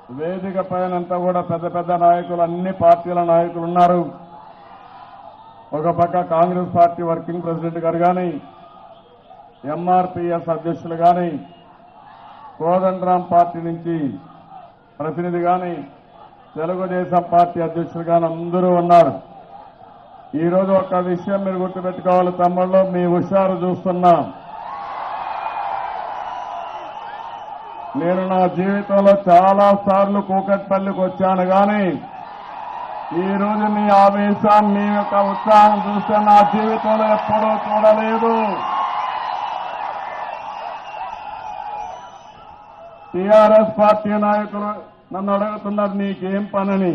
వేదిక పైనంతా కూడా పెద్ద పెద్ద నాయకులు అన్ని పార్టీల నాయకులు ఉన్నారు ఒక పక్క కాంగ్రెస్ పార్టీ వర్కింగ్ ప్రెసిడెంట్ గారు కానీ ఎంఆర్పిఎస్ అధ్యక్షులు కానీ కోదండరాం పార్టీ నుంచి ప్రతినిధి కానీ తెలుగుదేశం పార్టీ అధ్యక్షులు కానీ అందరూ ఉన్నారు ఈరోజు ఒక విషయం మీరు గుర్తుపెట్టుకోవాలి తమ్ముళ్ళు మీ హుషారు చూస్తున్నాం నేను నా జీవితంలో చాలా సార్లు కూకట్పల్లికి వచ్చాను కానీ ఈ రోజు మీ ఆవేశం మీ యొక్క ఉత్సాహం చూస్తే నా జీవితంలో ఎప్పుడూ చూడలేదు టీఆర్ఎస్ పార్టీ నాయకులు నన్ను అడుగుతున్నారు నీకేం పనని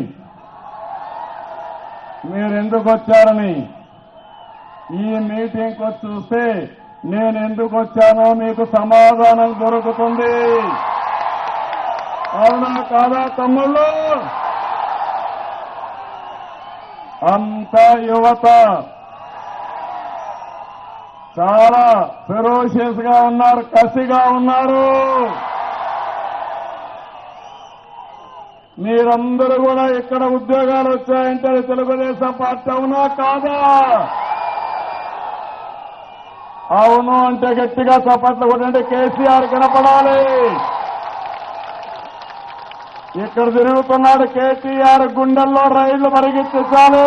మీరు ఎందుకు వచ్చారని ఈ మీటింగ్ వచ్చి చూస్తే నేను ఎందుకు వచ్చానో మీకు సమాధానం దొరుకుతుంది అవునా కాదా తమ్ముళ్ళు అంతా యువత చాలా ఫెరోషియస్ గా ఉన్నారు కసిగా ఉన్నారు మీరందరూ కూడా ఇక్కడ ఉద్యోగాలు వచ్చాయంటే అది తెలుగుదేశం పార్టీ అవునా కాదా అవును అంటే గట్టిగా చప్పట్లు కొట్టండి కేసీఆర్ కనపడాలి ఇక్కడ తిరుగుతున్నాడు కేటీఆర్ గుండెల్లో రైళ్లు పరిగెత్తించాలి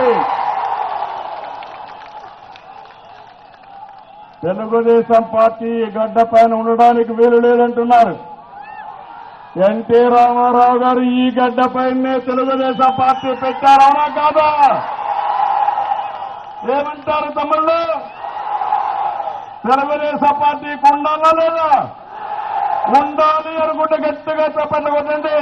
తెలుగుదేశం పార్టీ ఈ గడ్డ పైన ఉండడానికి వీలు లేదంటున్నారు ఎన్టీ రామారావు గారు ఈ గడ్డ పైనే తెలుగుదేశం పార్టీ పెట్టారవునా కాదా ఏమంటారు తమ్ముళ్ళు తెలుగుదేశం పార్టీకి ఉండాలా లేదా ఉండాలి అనుకుంటే గట్టిగా చెప్పండి కొట్టండి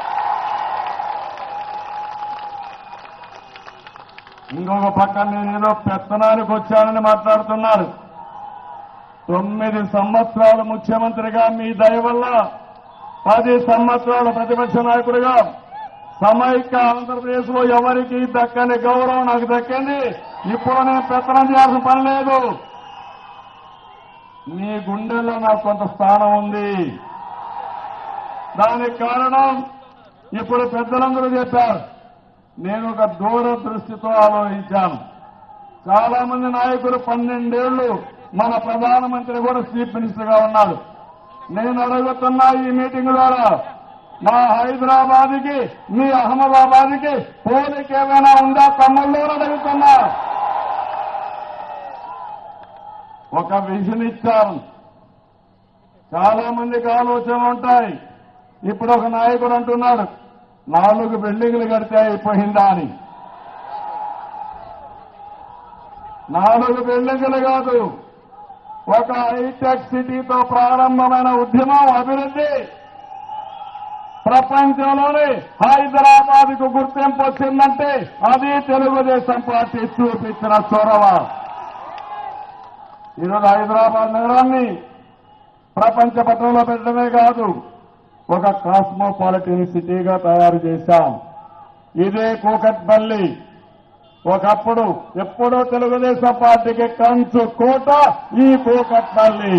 ఇంకొక పక్క నేను ఏదో పెత్తనానికి వచ్చానని మాట్లాడుతున్నారు తొమ్మిది సంవత్సరాలు ముఖ్యమంత్రిగా మీ దయ వల్ల పది సంవత్సరాల ప్రతిపక్ష నాయకుడిగా సమైక్య ఆంధ్రప్రదేశ్ లో ఎవరికి దక్కని గౌరవం నాకు దక్కింది ఇప్పుడు నేను పెత్తనం చేయాల్సిన పని లేదు మీ గుండెల్లో నాకు కొంత స్థానం ఉంది దానికి కారణం ఇప్పుడు పెద్దలందరూ చెప్పారు నేను ఒక దూరదృష్టితో ఆలోచించాను చాలా మంది నాయకులు పన్నెండేళ్లు మన ప్రధానమంత్రి కూడా చీఫ్ మినిస్టర్ గా ఉన్నాడు నేను అడుగుతున్నా ఈ మీటింగ్ ద్వారా మా హైదరాబాద్ కి మీ అహ్మదాబాద్ కి పోలిక ఏమైనా ఉందా తమ్ముళ్ళు అని అడుగుతున్నా ఒక విజన్ ఇచ్చారు చాలా మందికి ఆలోచనలు ఉంటాయి ఇప్పుడు ఒక నాయకుడు అంటున్నాడు నాలుగు బిల్డింగ్లు కడితే అయిపోయిందా అని నాలుగు బిల్డింగులు కాదు ఒక హైటెక్ సిటీతో ప్రారంభమైన ఉద్యమం అభివృద్ధి ప్రపంచంలోనే హైదరాబాద్ కు గుర్తింపు వచ్చిందంటే అది తెలుగుదేశం పార్టీ చూపించిన చొరవ ఈరోజు హైదరాబాద్ నగరాన్ని ప్రపంచ పట్టణంలో పెట్టడమే కాదు ఒక కాస్మోపాలిటన్ సిటీగా తయారు చేశాం ఇదే కూకట్పల్లి ఒకప్పుడు ఎప్పుడో తెలుగుదేశం పార్టీకి కంచు కోట ఈ కూకట్పల్లి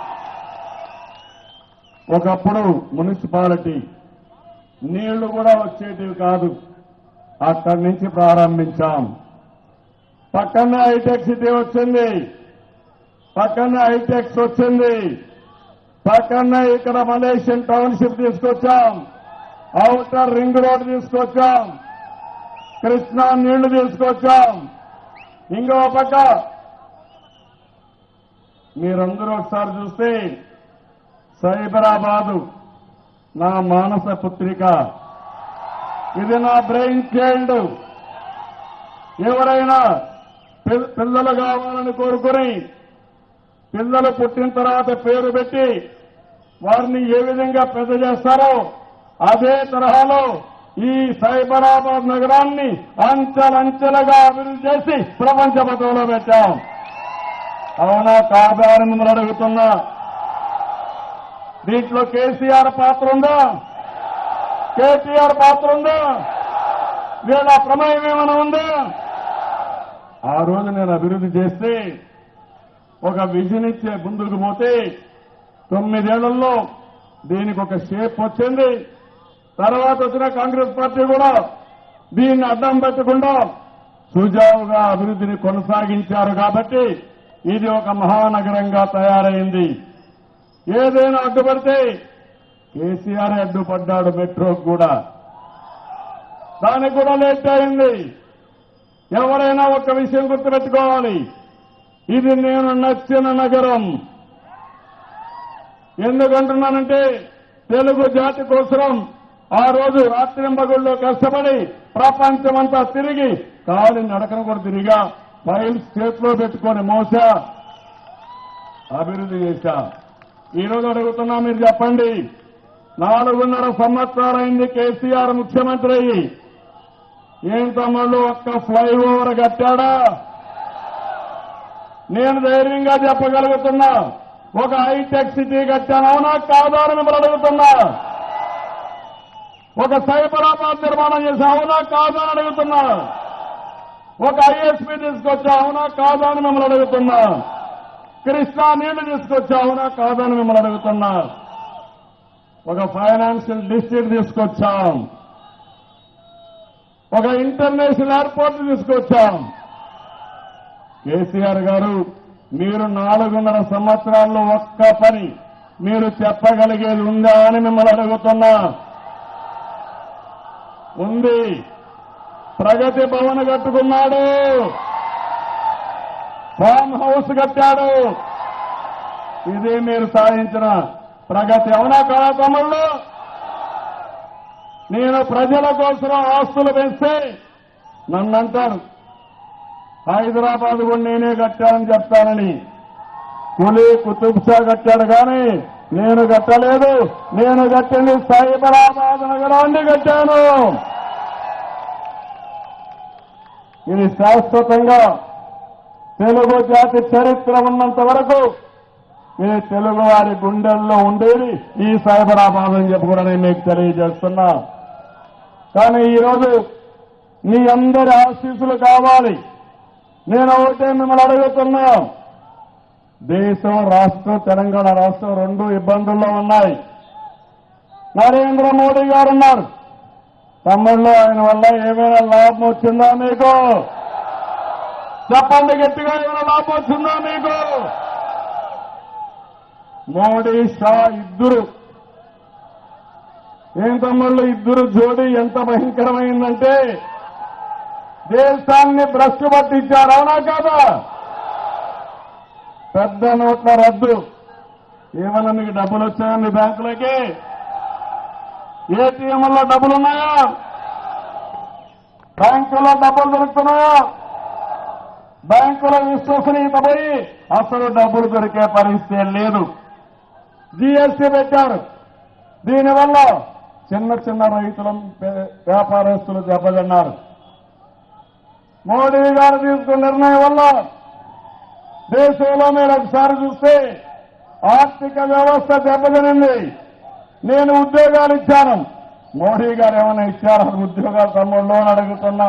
ఒకప్పుడు మున్సిపాలిటీ నీళ్లు కూడా వచ్చేటివి కాదు అక్కడి నుంచి ప్రారంభించాం పక్కనే హైటెక్ సిటీ వచ్చింది పక్కనే హైటెక్స్ వచ్చింది పక్కనే ఇక్కడ మలేషియన్ టౌన్షిప్ తీసుకొచ్చాం ఔటర్ రింగ్ రోడ్ తీసుకొచ్చాం కృష్ణా నీళ్లు తీసుకొచ్చాం ఇంకో పక్క మీరందరూ ఒకసారి చూస్తే సైబరాబాదు నా మానస పుత్రిక ఇది నా బ్రెయిన్ చైల్డ్ ఎవరైనా పిల్- పిల్లలు కావాలని కోరుకుని పిల్లలు పుట్టిన తర్వాత పేరు పెట్టి వారిని ఏ విధంగా పెద్ద చేస్తారో అదే తరహాలో ఈ సైబరాబాద్ నగరాన్ని అంచెలంచెలుగా అభివృద్ధి చేసి ప్రపంచ పథంలో పెట్టాం అవునా కాదా అని మిమ్మల్ని అడుగుతున్నా దీంట్లో కేసీఆర్ పాత్ర ఉందా కేటీఆర్ పాత్ర ఉందా వీళ్ళ ప్రమేయం ఏమైనా ఉందా ఆ రోజు నేను అభివృద్ధి చేస్తే ఒక విజన్ ఇచ్చే ముందుకు పోతే తొమ్మిదేళ్లలో దీనికి ఒక షేప్ వచ్చింది తర్వాత వచ్చిన కాంగ్రెస్ పార్టీ కూడా దీన్ని అడ్డం పెట్టకుండా సుజావుగా అభివృద్ధిని కొనసాగించారు కాబట్టి ఇది ఒక మహానగరంగా తయారైంది ఏదైనా అడ్డుపడితే కేసీఆర్ అడ్డుపడ్డాడు మెట్రోకు కూడా దానికి కూడా లేట్ అయింది ఎవరైనా ఒక విషయం గుర్తుపెట్టుకోవాలి ఇది నేను నచ్చిన నగరం ఎందుకంటున్నానంటే తెలుగు జాతి కోసం ఆ రోజు రాత్రింబగుల్లో కష్టపడి ప్రపంచమంతా తిరిగి కాలి నడకను కూడా తిరిగా ఫైల్స్ చేతిలో పెట్టుకొని మోసా అభివృద్ధి చేశా ఈరోజు అడుగుతున్నా మీరు చెప్పండి నాలుగున్నర సంవత్సరాలైంది కేసీఆర్ ముఖ్యమంత్రి అయ్యి ఏం తమ్ముళ్ళు ఒక్క ఫ్లైఓవర్ కట్టాడా నేను ధైర్యంగా చెప్పగలుగుతున్నా ఒక హైటెక్ సిటీ కట్టాను అవునా కాదా అని మిమ్మల్ని అడుగుతున్నా ఒక సైబరాబాద్ నిర్మాణం చేసి అవునా కాదా అని అడుగుతున్నా ఒక ఐఎస్పీ తీసుకొచ్చా అవునా కాదా అని మిమ్మల్ని అడుగుతున్నా కృష్ణా నీళ్లు తీసుకొచ్చా అవునా కాదా అని మిమ్మల్ని అడుగుతున్నా ఒక ఫైనాన్షియల్ డిస్ట్రిక్ట్ తీసుకొచ్చాం ఒక ఇంటర్నేషనల్ ఎయిర్పోర్ట్ తీసుకొచ్చాం కేసీఆర్ గారు మీరు నాలుగున్నర సంవత్సరాల్లో ఒక్క పని మీరు చెప్పగలిగేది ఉందా అని మిమ్మల్ని అడుగుతున్నా ఉంది ప్రగతి భవన్ కట్టుకున్నాడు ఫామ్ హౌస్ కట్టాడు ఇది మీరు సాధించిన ప్రగతి అవునా కాదా తమ్ముళ్ళు నేను ప్రజల కోసం ఆస్తులు పెంచితే నన్ను అంటారు హైదరాబాద్ కూడా నేనే కట్టానని చెప్తానని కులి కుతుబ్ షా కట్టాడు కానీ నేను కట్టలేదు నేను కట్టింది సైబరాబాద్ నగరాన్ని కట్టాను ఇది శాశ్వతంగా తెలుగు జాతి చరిత్ర ఉన్నంత వరకు ఇది తెలుగు వారి గుండెల్లో ఉండేది ఈ సైబరాబాద్ అని చెప్పి కూడా నేను మీకు తెలియజేస్తున్నా కానీ ఈరోజు మీ అందరి ఆశీస్సులు కావాలి నేను ఒకటే మిమ్మల్ని అడుగుతున్నా దేశం రాష్ట్రం తెలంగాణ రాష్ట్రం రెండు ఇబ్బందుల్లో ఉన్నాయి నరేంద్ర మోడీ గారు ఉన్నారు తమ్ముళ్ళు ఆయన వల్ల ఏమైనా లాభం వచ్చిందా మీకు చెప్పండి గట్టిగా ఏమైనా లాభం వచ్చిందా మీకు మోడీ షా ఇద్దరు ఏం తమ్ముళ్ళు ఇద్దరు జోడి ఎంత భయంకరమైందంటే దేశాన్ని భ్రష్టు పట్టించారు అవునా కాదా పెద్ద నోట్ల రద్దు ఏమన్నా మీకు డబ్బులు వచ్చాయా మీ బ్యాంకులకి ఏటీఎంలో డబ్బులు ఉన్నాయా బ్యాంకులో డబ్బులు దొరుకుతున్నాయా బ్యాంకుల విశ్వసనీయత పోయి అసలు డబ్బులు దొరికే పరిస్థితి లేదు జీఎస్టీ పెట్టారు దీనివల్ల చిన్న చిన్న రైతులు పే- వ్యాపారస్తులు దెబ్బతిన్నారు మోడీ గారు తీసుకున్న నిర్ణయం వల్ల దేశంలో మీరు ఒకసారి చూస్తే ఆర్థిక వ్యవస్థ దెబ్బతినింది నేను ఉద్యోగాలు ఇచ్చాను మోడీ గారు ఏమైనా ఇచ్చారా ఉద్యోగాలు తమ్ముళ్ళు అని అడుగుతున్నా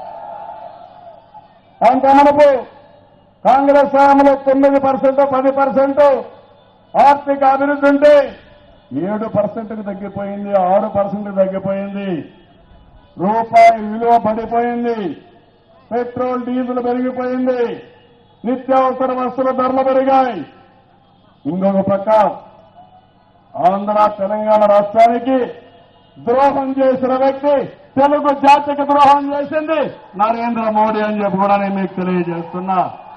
అంత మనకు కాంగ్రెస్ హయాంలో తొమ్మిది పర్సెంట్ పది పర్సెంట్ ఆర్థిక అభివృద్ధి ఉంటే ఏడు పర్సెంట్కి తగ్గిపోయింది ఆరు పర్సెంట్కి తగ్గిపోయింది రూపాయి విలువ పడిపోయింది పెట్రోల్ డీజిల్ పెరిగిపోయింది నిత్యావసర వస్తువుల ధరలు పెరిగాయి ఇంకొక పక్క ఆంధ్ర తెలంగాణ రాష్ట్రానికి ద్రోహం చేసిన వ్యక్తి తెలుగు జాతికి ద్రోహం చేసింది నరేంద్ర మోడీ అని చెప్పి కూడా నేను మీకు తెలియజేస్తున్నా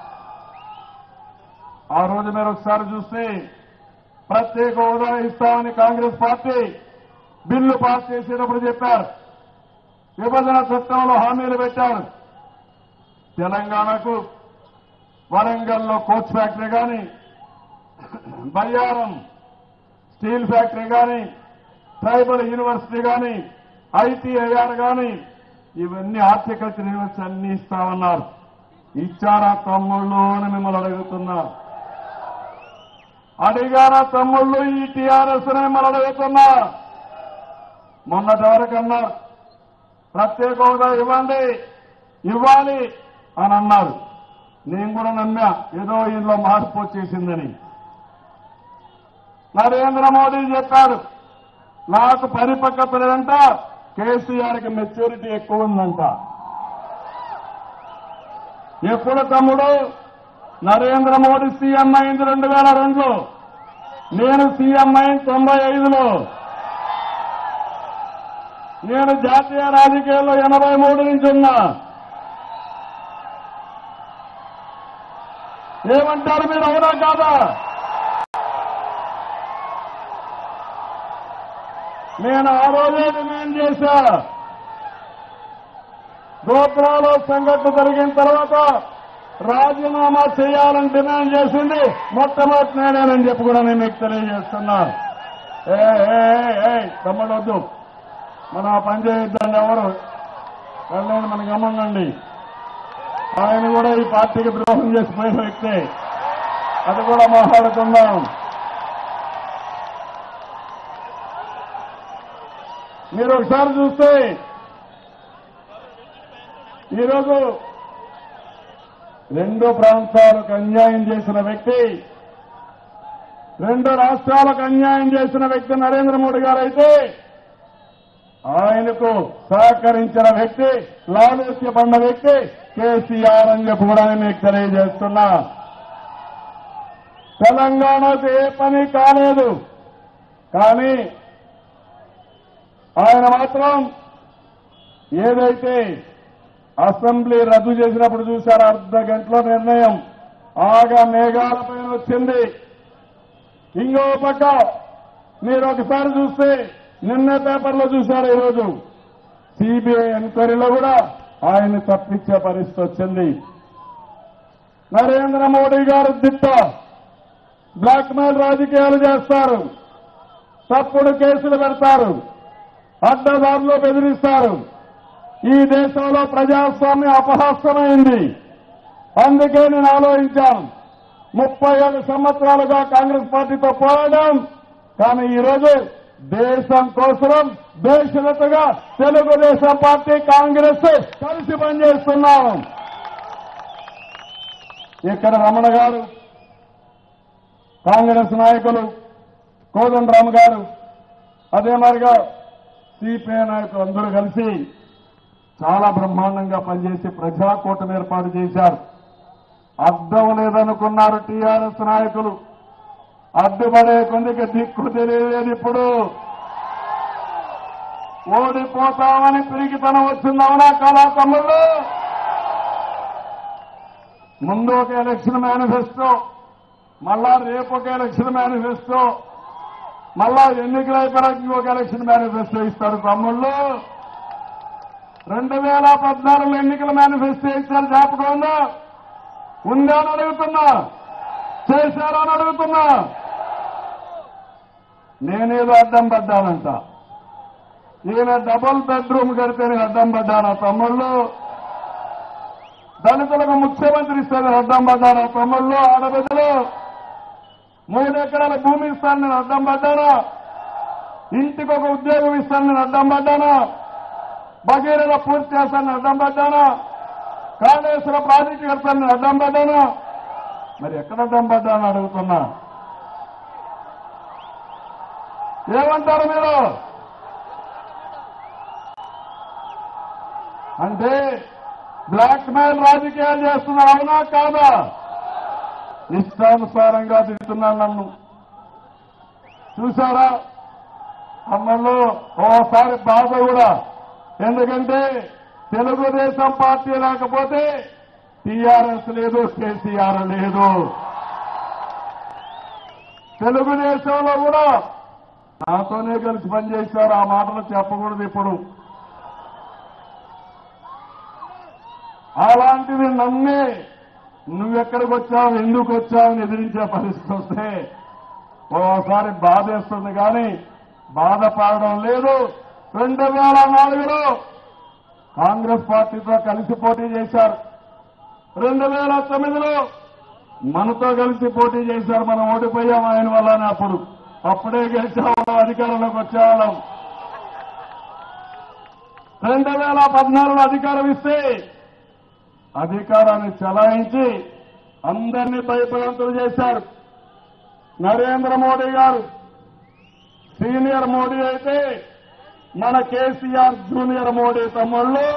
ఆ రోజు మీరు ఒకసారి చూస్తే ప్రత్యేక హోదా ఇస్తామని కాంగ్రెస్ పార్టీ బిల్లు పాస్ చేసేటప్పుడు చెప్పారు విభజన చట్టంలో హామీలు పెట్టారు తెలంగాణకు వరంగల్లో కోచ్ ఫ్యాక్టరీ కానీ బయ్యారం స్టీల్ ఫ్యాక్టరీ కానీ ట్రైబల్ యూనివర్సిటీ కానీ ఐటీఐఆర్ కానీ ఇవన్నీ హార్టికల్చర్ యూనివర్సిటీ అన్ని ఇస్తామన్నారు ఇచ్చారా తమ్ముళ్ళు అని మిమ్మల్ని అడుగుతున్నా అడిగారా తమ్ముళ్ళు ఈ టీఆర్ఎస్ అని మిమ్మల్ని అడుగుతున్నా మొన్నటి వరకు అన్నారు ప్రత్యేక హోదా ఇవ్వండి ఇవ్వాలి అని అన్నారు నేను కూడా నమ్మా ఏదో ఇందులో మార్పు వచ్చేసిందని నరేంద్ర మోడీ చెప్పాడు నాకు పరిపక్వత లేదంట కేసీఆర్కి మెచ్యూరిటీ ఎక్కువ ఉందంట ఎప్పుడు తమ్ముడు నరేంద్ర మోడీ సీఎం అయింది రెండు వేల రెండులో నేను సీఎం అయింది తొంభై ఐదులో నేను జాతీయ రాజకీయాల్లో ఎనభై మూడు నుంచి ఉన్నా ఏమంటారు మీరు అవునా కాదా నేను ఆ రోజే డిమాండ్ చేశా గోపురాలో సంఘటన జరిగిన తర్వాత రాజీనామా చేయాలని డిమాండ్ చేసింది మొట్టమొదటి నేనేనని చెప్పి కూడా నేను మీకు తెలియజేస్తున్నా ఏ ఏ, ఏ, ఏ, తమ్ముడు వద్దు మనం ఆ పని చేయొద్దండి ఎవరు వెళ్ళండి మన గమ్మండి ఆయన కూడా ఈ పార్టీకి ద్రోహం చేసిపోయిన వ్యక్తే అది కూడా మాట్లాడుకుందాం మీరు ఒకసారి చూస్తే ఈరోజు రెండు ప్రాంతాలకు అన్యాయం చేసిన వ్యక్తి రెండు రాష్ట్రాలకు అన్యాయం చేసిన వ్యక్తి నరేంద్ర మోడీ గారు అయితే ఆయనకు సహకరించిన వ్యక్తి లాలూచ్యపడిన వ్యక్తి కేసీఆర్ అని చెప్పి కూడా నేను మీకు తెలియజేస్తున్నా తెలంగాణకు ఏ పని కాలేదు కానీ ఆయన మాత్రం ఏదైతే అసెంబ్లీ రద్దు చేసినప్పుడు చూశారు అర్ధ గంటలో నిర్ణయం ఆగా మేఘాలపైన వచ్చింది ఇంకో పక్క మీరు ఒకసారి చూస్తే నిన్న పేపర్లో చూశారు ఈరోజు సిబిఐ ఎంక్వైరీలో కూడా ఆయన తప్పించే పరిస్థితి వచ్చింది నరేంద్ర మోడీ గారు దిట్ట బ్లాక్ మెయిల్ రాజకీయాలు చేస్తారు తప్పుడు కేసులు పెడతారు అడ్డదారులు బెదిరిస్తారు ఈ దేశంలో ప్రజాస్వామ్యం అపహాస్యమైంది అందుకే నేను ఆలోచించాను ముప్పై ఏడు సంవత్సరాలుగా కాంగ్రెస్ పార్టీతో పోరాడాం కానీ ఈరోజు దేశం కోసం దేశగతగా తెలుగుదేశం పార్టీ కాంగ్రెస్ కలిసి పనిచేస్తున్నాం ఇక్కడ రమణ గారు కాంగ్రెస్ నాయకులు కోదండరామ్ గారు అదే మరిగా సిపిఐ నాయకులు అందరూ కలిసి చాలా బ్రహ్మాండంగా పనిచేసి ప్రజాకూటమి ఏర్పాటు చేశారు అర్థం లేదనుకున్నారు టీఆర్ఎస్ నాయకులు అడ్డుపడే కొందికి దిక్కు తెలియలేదు ఇప్పుడు ఓడిపోతామని పిరిగితనం వచ్చిందవునా కాలా తమ్ముళ్ళు ముందు ఒక ఎలక్షన్ మేనిఫెస్టో మళ్ళా రేపు ఒక ఎలక్షన్ మేనిఫెస్టో మళ్ళా ఎన్నికలు అయిపోయాక ఇంకొక ఎలక్షన్ మేనిఫెస్టో ఇస్తారు తమ్ముళ్ళు రెండు వేల పద్నాలుగులో ఎన్నికల మేనిఫెస్టో ఇచ్చారు జ్ఞాపకం ఉందా ఉందా అని అడుగుతున్నా చేశారా అని అడుగుతున్నా నేనేదో అడ్డం పడ్డానంట ఈయన డబుల్ బెడ్రూమ్ కడితే నేను అడ్డం పడ్డానా తమ్ముళ్ళు దళితులకు ముఖ్యమంత్రి ఇస్తే నేను అడ్డం పడ్డానా తమ్ముళ్ళు ఆడబిడ్డలు మూడు ఎకరాల భూమి ఇస్తాను నేను అడ్డం పడ్డానా ఇంటికి ఒక ఉద్యోగం ఇస్తాను నేను అడ్డం పడ్డానా భగీరథ పూర్తి చేస్తాను అడ్డం పడ్డానా కాళేశ్వర ప్రాజెక్టు కడతాను నేను అడ్డం పడ్డానా మరి ఎక్కడ అడ్డం పడ్డాను అడుగుతున్నా ఏమంటారు మీరు అంటే బ్లాక్ మెయిల్ రాజకీయాలు చేస్తున్నారు అవునా కాదా ఇష్టానుసారంగా తిడుతున్నాను నన్ను చూసారా అమ్మలో ఓసారి బాధ కూడా ఎందుకంటే తెలుగుదేశం పార్టీ లేకపోతే టీఆర్ఎస్ లేదు కేసీఆర్ లేదు తెలుగుదేశంలో కూడా నాతోనే కలిసి పనిచేశారు ఆ మాటలు చెప్పకూడదు ఇప్పుడు అలాంటిది నమ్మి నువ్వెక్కడికి వచ్చావు ఎందుకు వచ్చావు అని ఎదిరించే పరిస్థితి వస్తే ఓసారి బాధేస్తుంది కానీ బాధపడడం లేదు రెండు వేల నాలుగులో కాంగ్రెస్ పార్టీతో కలిసి పోటీ చేశారు రెండు వేల తొమ్మిదిలో మనతో కలిసి పోటీ చేశారు మనం ఓడిపోయాం ఆయన వల్లనే అప్పుడు అప్పుడే గెలిచేవాళ్ళం అధికారంలోకి వచ్చేవాళ్ళం రెండు వేల పద్నాలుగులో అధికారం ఇస్తే అధికారాన్ని చలాయించి అందరినీ భయపడంతులు చేశారు నరేంద్ర మోడీ గారు సీనియర్ మోడీ అయితే మన కేసీఆర్ జూనియర్ మోడీ తమ్ముళ్ళు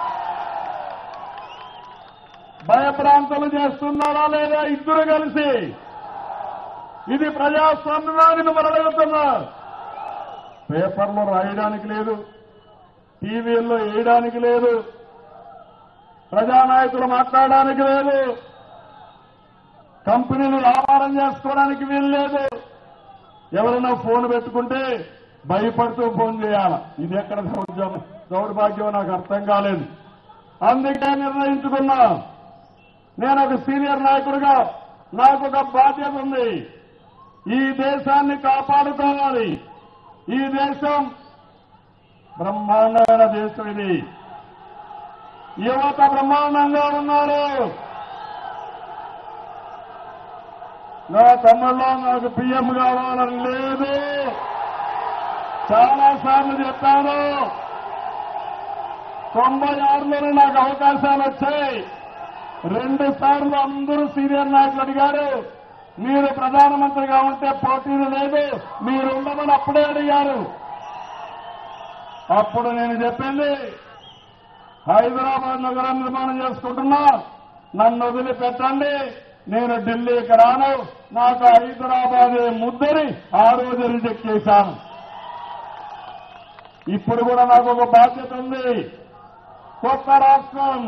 భయభ్రాంతులు చేస్తున్నారా లేదా ఇద్దరు కలిసి ఇది ప్రజాస్వామ్యాన్ని మిమ్మల్ని అడుగుతున్నా పేపర్లో రాయడానికి లేదు టీవీల్లో వేయడానికి లేదు ప్రజానాయకులు మాట్లాడడానికి లేదు కంపెనీలు వ్యాపారం చేసుకోవడానికి వీలు లేదు ఎవరైనా ఫోన్ పెట్టుకుంటే భయపడుతూ ఫోన్ చేయాలి ఇది ఎక్కడ దౌర్జం దౌర్భాగ్యం నాకు అర్థం కాలేదు అందుకే నిర్ణయించుకున్నా నేను ఒక సీనియర్ నాయకుడిగా నాకు ఒక బాధ్యత ఉంది ఈ దేశాన్ని కాపాడుకోవాలి ఈ దేశం బ్రహ్మాండమైన దేశం ఇది యువత బ్రహ్మాండంగా ఉన్నారు నా తమ్ముళ్ళో నాకు పిఎం కావాలని లేదు చాలా సార్లు చెప్పాను తొంభై ఆరులోనే నాకు అవకాశాలు వచ్చాయి రెండు సార్లు అందరూ సీనియర్ నాయకులు అడిగారు మీరు ప్రధానమంత్రిగా ఉంటే పోటీలు లేదు మీరు ఉండమని అప్పుడే అడిగారు అప్పుడు నేను చెప్పింది హైదరాబాద్ నగరం నిర్మాణం చేసుకుంటున్నా నన్ను వదిలిపెట్టండి నేను ఢిల్లీకి రాను నాకు హైదరాబాద్ ముద్దని ఆ రోజు రిజెక్ట్ చేశాను ఇప్పుడు కూడా నాకు ఒక బాధ్యత ఉంది కొత్త రాష్ట్రం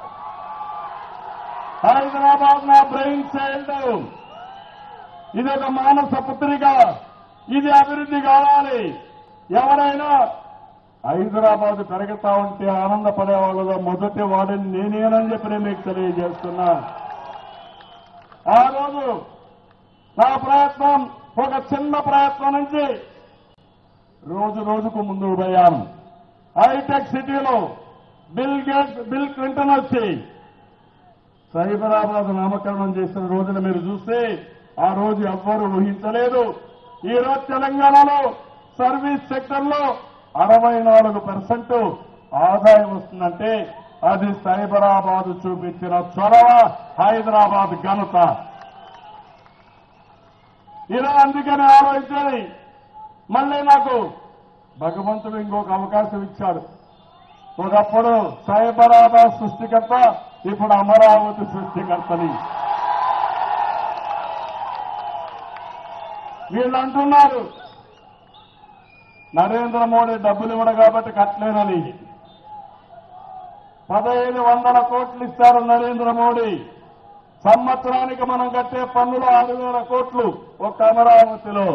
హైదరాబాద్ నా బ్రెయిన్ చైల్డ్ ఇది ఒక మానస పుత్రిక ఇది అభివృద్ధి కావాలి ఎవరైనా హైదరాబాద్ పెరుగుతా ఉంటే ఆనందపడే వాళ్ళలో మొదటి వాడిని నేనేనని చెప్పి నేను మీకు తెలియజేస్తున్నా ఆ రోజు నా ప్రయత్నం ఒక చిన్న ప్రయత్నం నుంచి రోజు రోజుకు ముందుకు పోయాను హైటెక్ సిటీలో బిల్ గేట్స్ బిల్ క్లింటన్ వచ్చి సైబరాబాద్ నామకరణం చేసిన రోజున మీరు చూస్తే ఆ రోజు ఎవ్వరూ ఊహించలేదు ఈ రోజు తెలంగాణలో సర్వీస్ సెక్టర్ లో అరవై నాలుగు పర్సెంట్ ఆదాయం వస్తుందంటే అది సైబరాబాద్ చూపించిన చొరవ హైదరాబాద్ ఘనత ఇలా అందుకని ఆలోచించాలి మళ్ళీ నాకు భగవంతుడు ఇంకొక అవకాశం ఇచ్చాడు ఒకప్పుడు సైబరాబాద్ సృష్టికర్త ఇప్పుడు అమరావతి సృష్టికర్తని వీళ్ళు అంటున్నారు నరేంద్ర మోడీ డబ్బులు ఇవ్వడు కాబట్టి కట్టలేనని పదహైదు వందల కోట్లు ఇస్తారు నరేంద్ర మోడీ సంవత్సరానికి మనం కట్టే పన్నులు ఆరు వేల కోట్లు ఒక్క అమరావతిలో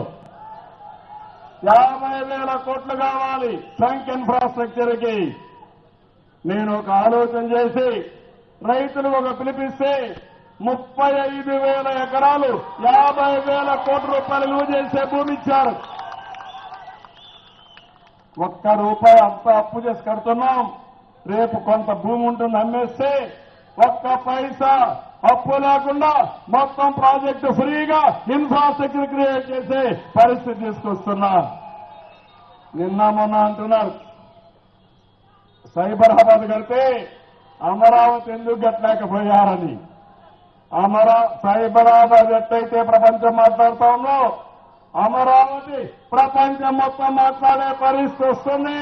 యాభై వేల కోట్లు కావాలి ట్రంక్ ఇన్ఫ్రాస్ట్రక్చర్ కి నేను ఒక ఆలోచన చేసి రైతులు ఒక పిలిపిస్తే ముప్పై ఐదు వేల ఎకరాలు యాభై వేల కోట్ల రూపాయలు విలువ చేసే భూమి ఇచ్చారు ఒక్క రూపాయి అంత అప్పు చేసి కడుతున్నాం రేపు కొంత భూమి ఉంటుంది అమ్మేస్తే ఒక్క పైసా అప్పు లేకుండా మొత్తం ప్రాజెక్టు ఫ్రీగా ఇన్ఫ్రాస్ట్రక్చర్ క్రియేట్ చేసే పరిస్థితి తీసుకొస్తున్నా నిన్న మొన్న అంటున్నారు సైబరాబాద్ కడితే అమరావతి ఎందుకు కట్టలేకపోయారని అమరా సైబరాబాద్ ఎట్టయితే ప్రపంచం మాట్లాడుతా ఉందో అమరావతి ప్రపంచం మొత్తం మాట్లాడే పరిస్థితి వస్తుంది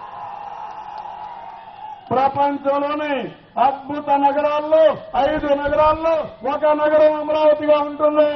ప్రపంచంలోని అద్భుత నగరాల్లో ఐదు నగరాల్లో ఒక నగరం అమరావతిగా ఉంటుంది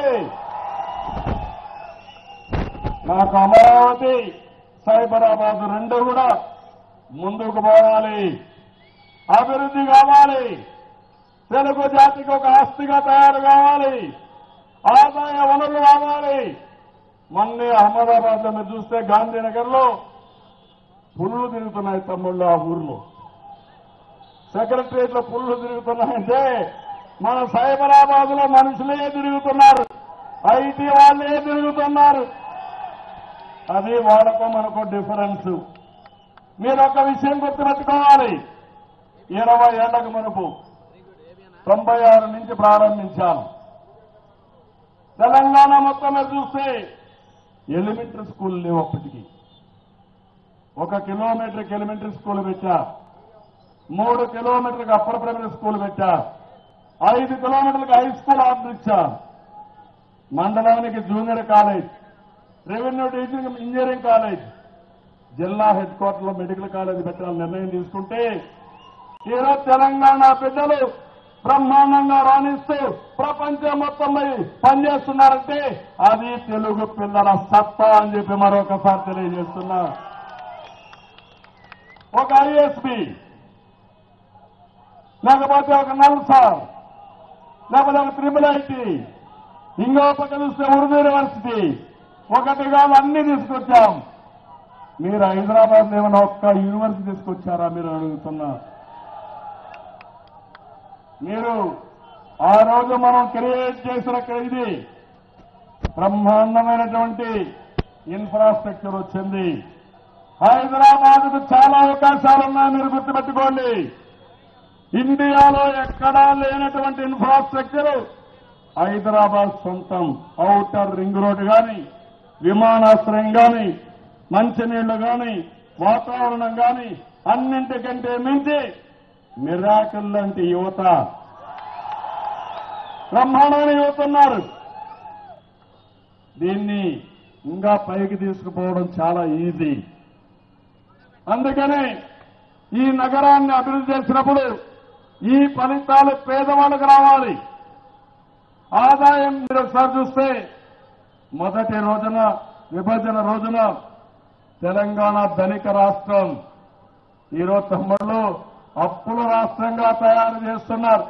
నాకు అమరావతి సైబరాబాద్ రెండు కూడా ముందుకు పోవాలి అభివృద్ధి కావాలి తెలుగు జాతికి ఒక ఆస్తిగా తయారు కావాలి ఆదాయ వనరులు కావాలి మొన్నే అహ్మదాబాద్ లో మీరు చూస్తే గాంధీనగర్ లో పుల్లు తిరుగుతున్నాయి తమ్ముళ్ళు ఆ ఊర్లో సెక్రటరియట్ లో పుల్లు తిరుగుతున్నాయంటే మన సైబరాబాద్ లో మనుషులే తిరుగుతున్నారు ఐటీ వాళ్ళే తిరుగుతున్నారు అది వాళ్ళకు మనకు డిఫరెన్స్ మీరు ఒక విషయం గుర్తుపెట్టుకోవాలి ఇరవై ఏళ్లకు మనకు తొంభై ఆరు నుంచి ప్రారంభించాను తెలంగాణ మొత్తం మీద చూస్తే ఎలిమెంటరీ స్కూల్ లేవు అప్పటికి ఒక కిలోమీటర్కి ఎలిమెంటరీ స్కూల్ పెట్టా మూడు కిలోమీటర్కి అప్పర్ ప్రైమరీ స్కూల్ పెట్టా ఐదు కిలోమీటర్లకు హై స్కూల్ ఆర్డర్ ఇచ్చా మండలానికి junior college revenue teaching engineering college జిల్లా హెడ్ క్వార్టర్లో మెడికల్ కాలేజ్ పెట్టాలని నిర్ణయం తీసుకుంటే ఈరోజు తెలంగాణ బిడ్డలు బ్రహ్మాండంగా రాణిస్తూ ప్రపంచం మొత్తం పై పనిచేస్తున్నారంటే అది తెలుగు పిల్లల సత్తా అని చెప్పి మరొకసారి తెలియజేస్తున్నా ఒక ఐఎస్పి లేకపోతే ఒక నల్సార్ లేకపోతే ఒక త్రిబుల్ ఐటీ ఇంకో పక్క చూస్తే ఉర్దూ యూనివర్సిటీ ఒకటి కాదు అన్ని తీసుకొచ్చాం మీరు హైదరాబాద్ ఏమైనా ఒక్క యూనివర్సిటీ తీసుకొచ్చారా మీరు అడుగుతున్నా మీరు ఆ రోజు మనం క్రియేట్ చేసిన ఇది బ్రహ్మాండమైనటువంటి ఇన్ఫ్రాస్ట్రక్చర్ వచ్చింది హైదరాబాద్ చాలా అవకాశాలు ఉన్నాయి మీరు గుర్తుపెట్టుకోండి ఇండియాలో ఎక్కడా లేనటువంటి ఇన్ఫ్రాస్ట్రక్చర్ హైదరాబాద్ సొంతం ఔటర్ రింగ్ రోడ్ గాని విమానాశ్రయం గాని మంచినీళ్లు గాని వాతావరణం గాని అన్నింటికంటే మించి మిరాకిల్ లాంటి యువత బ్రహ్మాండమైన యువత ఉన్నారు దీన్ని ఇంకా పైకి తీసుకుపోవడం చాలా ఈజీ అందుకనే ఈ నగరాన్ని అభివృద్ధి చేసినప్పుడు ఈ ఫలితాలు పేదవాళ్ళకు రావాలి ఆదాయం మీరు ఒకసారి చూస్తే మొదటి రోజున విభజన రోజున తెలంగాణ ధనిక రాష్ట్రం ఈరోజు తమ్ముళ్ళు అప్పుల రాష్ట్రంగా తయారు చేస్తున్నారు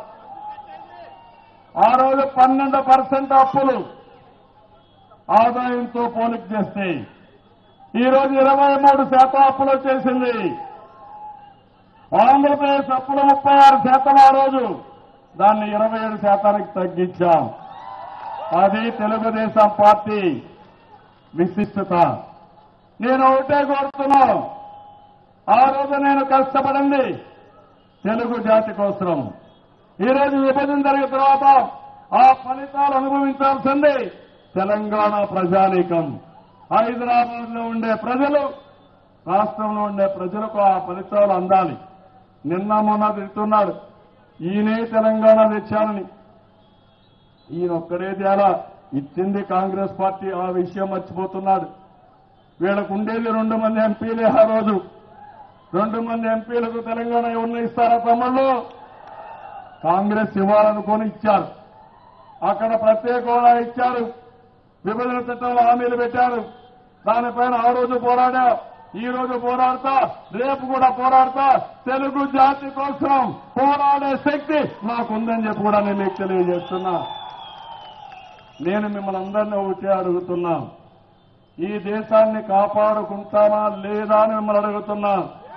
ఆ రోజు పన్నెండు పర్సెంట్ అప్పులు ఆదాయంతో పోలిక చేస్తే ఈ రోజు ఇరవై మూడు శాతం అప్పులు వచ్చేసింది ఆంధ్రప్రదేశ్ అప్పులు ముప్పై ఆరు శాతం ఆ రోజు దాన్ని ఇరవై ఏడు శాతానికి తగ్గించాం అది తెలుగుదేశం పార్టీ విశిష్టత నేను ఒకటే కోరుతున్నాను ఆ రోజు నేను కష్టపడింది తెలుగు జాతి కోసం ఈ రోజు విభజన జరిగిన తర్వాత ఆ ఫలితాలు అనుభవించాల్సింది తెలంగాణ ప్రజానీకం హైదరాబాద్ లో ఉండే ప్రజలు రాష్ట్రంలో ఉండే ప్రజలకు ఆ ఫలితాలు అందాలి నిన్న మొన్న తిడుతున్నాడు ఈయనే తెలంగాణ తెచ్చానని ఈయన ఒక్కడే తేలా ఇచ్చింది కాంగ్రెస్ పార్టీ ఆ విషయం మర్చిపోతున్నాడు వీళ్ళకు ఉండేది రెండు మంది ఎంపీలే ఆ రోజు రెండు మంది ఎంపీలకు తెలంగాణ ఎవరిని ఇస్తారా తమ్ముళ్ళు కాంగ్రెస్ ఇవ్వాలనుకొని ఇచ్చారు అక్కడ ప్రత్యేక హోదా ఇచ్చారు విభజన చట్టంలో హామీలు పెట్టారు దానిపైన ఆ రోజు పోరాడా ఈ రోజు పోరాడతా రేపు కూడా పోరాడతా తెలుగు జాతి కోసం పోరాడే శక్తి నాకుందని చెప్పి కూడా నేను మీకు తెలియజేస్తున్నా నేను మిమ్మల్ని అందరినీ ఒకటే అడుగుతున్నా ఈ దేశాన్ని కాపాడుకుంటామా లేదా అని మిమ్మల్ని అడుగుతున్నా